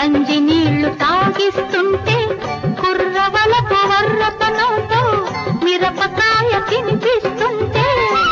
గంజి నీళ్లు తాగిస్తుంటే కుర్రవలపు వర్రపనంతో మిరపకాయ తినిపిస్తుంటే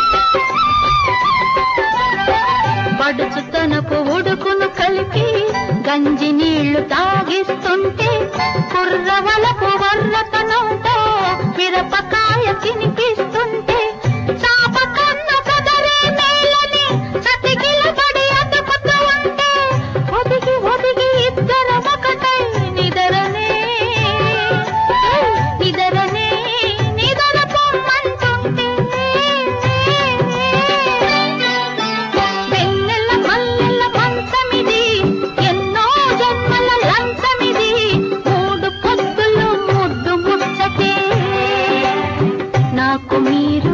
పడుచుతనపు ఉడుకును కలిపి గంజి నీళ్లు తాగిస్తుంటే కుర్రవలపు వర్రతనంతో మిరపకాయ తినిపిస్తుంటే చాపకన్న కదరే నేలని చతికిలబడి అతుకుతూ ఉంటే ఒదిగి ఒదిగి ఇద్దరం ఒకటై నిదరనే నిదరనే నిదర పొమ్మంటుంటే వెన్నెల మల్లెల మంచమిది ఎన్నో జన్మల లంచమిది మూడు పొద్దులు ముద్దు ముచ్చటే నాకు మీరు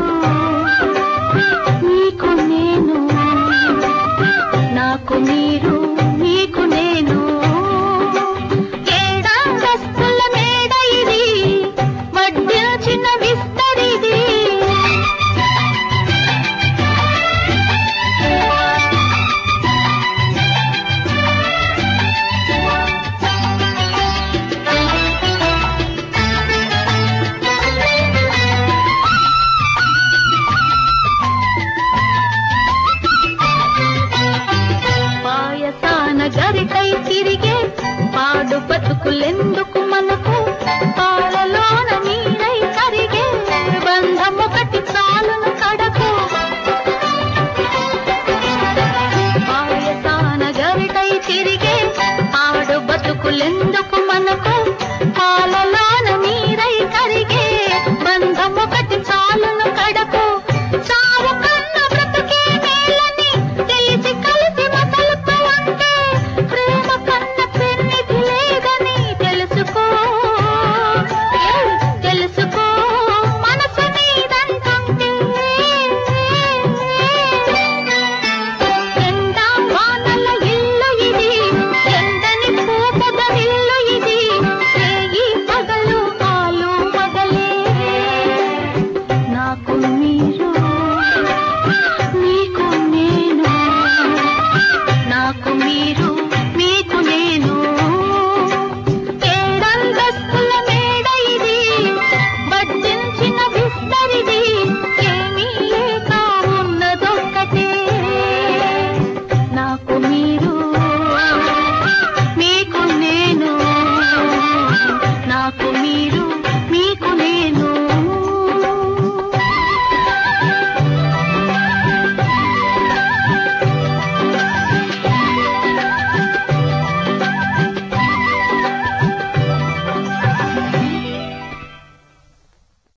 నీకు నేను నాకు మీరు నీకు నేను ఏడాదస్తుల మేడ ఇది వడ్డించిన విస్తరిది పాయసాన గరికై తిరిగే పాడు బతుకులెన్నో